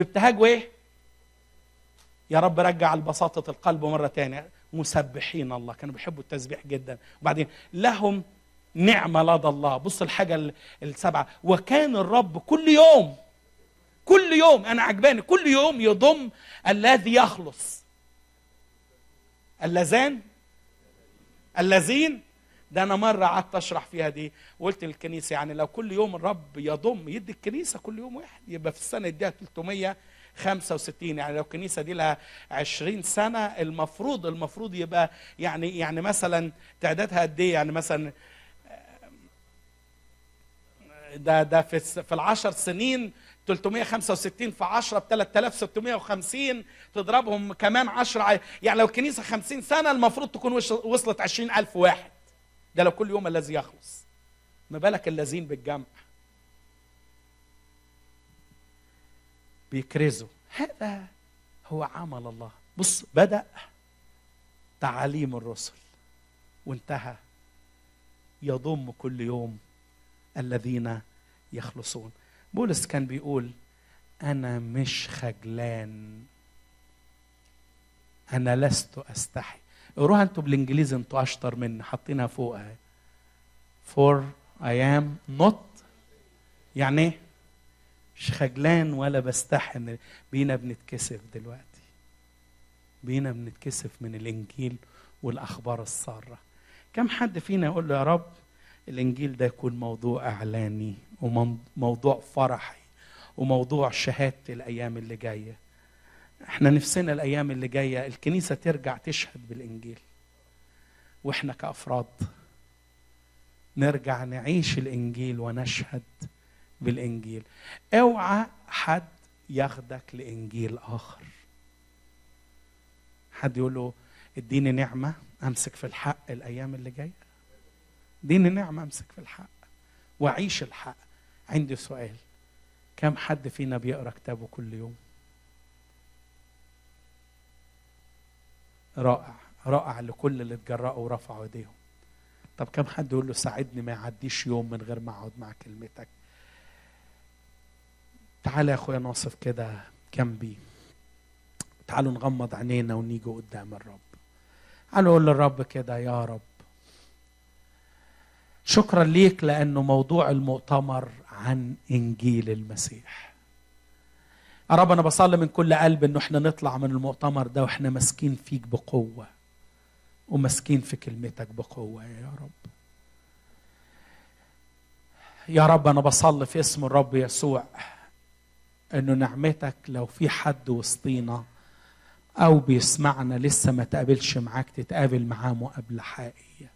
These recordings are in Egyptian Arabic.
ابتهاج وايه يا رب رجع البساطة القلب مرة تانية مسبحين الله كانوا بيحبوا التسبيح جدا وبعدين لهم نعمة لدى الله بص الحاجة ال- السبعة وكان الرب كل يوم كل يوم أنا عجباني كل يوم يضم الذي يخلص اللذان الذين ده انا مره قعدت اشرح فيها دي وقلت للكنيسه يعني لو كل يوم الرب يضم يدي الكنيسه كل يوم واحد يبقى في السنه يديها 365 يعني لو الكنيسه دي لها 20 سنه المفروض المفروض يبقى يعني يعني مثلا تعدادها قد ايه يعني مثلا ده ده في الس- في العشر سنين 365 في 10 ب 3650 تضربهم كمان 10 ع- يعني لو الكنيسه 50 سنه المفروض تكون وش- وصلت 20000 واحد ده لو كل يوم الذي يخلص ما بالك الذين بالجمع بيكرزوا هذا هو عمل الله بص بدأ تعاليم الرسل وانتهى يضم كل يوم الذين يخلصون بولس كان بيقول انا مش خجلان انا لست استحي اقروها انتوا بالانجليزي انتوا اشطر مني حاطينها فوق اهي for I am not يعني ايه مش خجلان ولا بستحي إن بينا بنتكسف دلوقتي بينا بنتكسف من الانجيل والاخبار الساره كم حد فينا يقول له يا رب الانجيل ده يكون موضوع اعلاني وموضوع فرحي وموضوع شهادتي الايام اللي جايه احنا نفسنا الايام اللي جايه الكنيسه ترجع تشهد بالانجيل واحنا كافراد نرجع نعيش الانجيل ونشهد بالانجيل اوعى حد ياخدك لانجيل اخر حد يقول له اديني نعمه امسك في الحق الايام اللي جايه اديني نعمه امسك في الحق واعيش الحق عندي سؤال كم حد فينا بيقرا كتابه كل يوم رائع رائع لكل اللي اتجرأوا ورفعوا ايديهم طب كم حد يقول له ساعدني ما يعديش يوم من غير ما اقعد مع كلمتك تعال يا اخويا ناصف كده جنبي تعالوا نغمض عينينا ونيجي قدام الرب تعالوا نقول للرب كده يا رب شكرا ليك لانه موضوع المؤتمر عن انجيل المسيح يا رب انا بصلي من كل قلب انه احنا نطلع من المؤتمر ده واحنا ماسكين فيك بقوه وماسكين في كلمتك بقوه يا رب يا رب انا بصلي في اسم الرب يسوع انه نعمتك لو في حد وسطينا او بيسمعنا لسه ما تقابلش معاك تتقابل معاه مقابله حقيقيه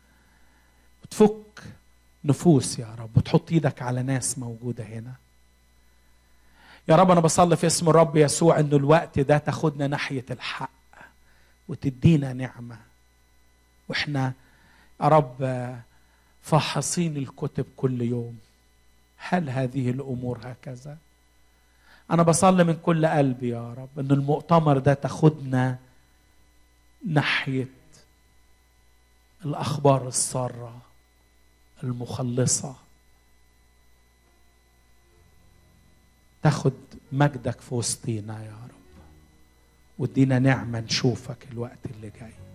وتفك نفوس يا رب وتحط ايدك على ناس موجوده هنا يا رب انا بصلي في اسم الرب يسوع انه الوقت ده تاخدنا ناحيه الحق وتدينا نعمه واحنا يا رب فاحصين الكتب كل يوم هل هذه الامور هكذا انا بصلي من كل قلبي يا رب ان المؤتمر ده تاخدنا ناحيه الاخبار الساره المخلصه تاخد مجدك في وسطينا يا رب وادينا نعمه نشوفك الوقت اللي جاي